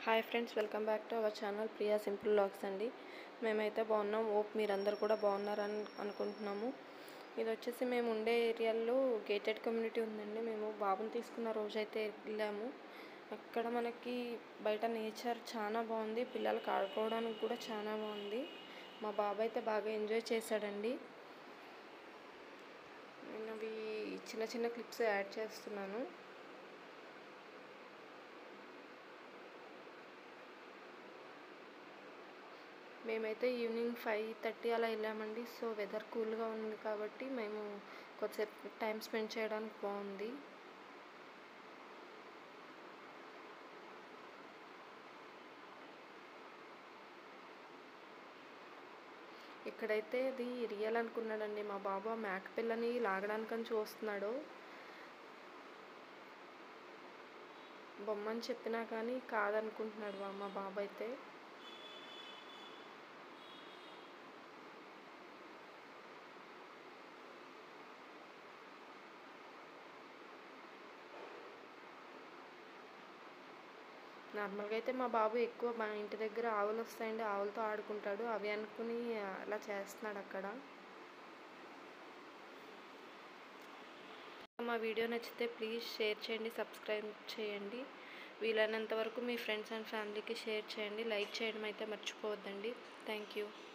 hi friends welcome back to our channel Priya simple logs అండి మేమైతే బాగున్నాం ఓప్ మీరందరూ కూడా బాగున్నారని అనుకుంటున్నాము ఇది వచ్చేసి మేము ఉండే ఏరియాలో గేటెడ్ కమ్యూనిటీ ఉందండి మేము బాబుని తీసుకున్న రోజైతే వెళ్ళాము అక్కడ మనకి బయట నేచర్ చాలా బాగుంది పిల్లలకి ఆడుకోవడానికి కూడా చాలా బాగుంది మా బాబు అయితే బాగా ఎంజాయ్ చేశాడండి నేను అవి చిన్న చిన్న క్లిప్స్ యాడ్ చేస్తున్నాను మేమైతే ఈవినింగ్ ఫైవ్ థర్టీ అలా వెళ్ళామండి సో వెదర్ కూల్గా ఉంది కాబట్టి మేము కొద్దిసేపు టైం స్పెండ్ చేయడానికి బాగుంది ఇక్కడైతే ఇది రియల్ అనుకున్నాడండి మా బాబు ఆ మేక పిల్లని లాగడానికని చూస్తున్నాడు బొమ్మని చెప్పినా కానీ కాదనుకుంటున్నాడు మా బాబు అయితే నార్మల్గా అయితే మా బాబు ఎక్కువ మా ఇంటి దగ్గర ఆవులు వస్తాయండి ఆవులతో ఆడుకుంటాడు అవి అనుకుని అలా చేస్తున్నాడు అక్కడ మా వీడియో నచ్చితే ప్లీజ్ షేర్ చేయండి సబ్స్క్రైబ్ చేయండి వీలైనంత వరకు మీ ఫ్రెండ్స్ అండ్ ఫ్యామిలీకి షేర్ చేయండి లైక్ చేయడం అయితే మర్చిపోవద్దండి థ్యాంక్ యూ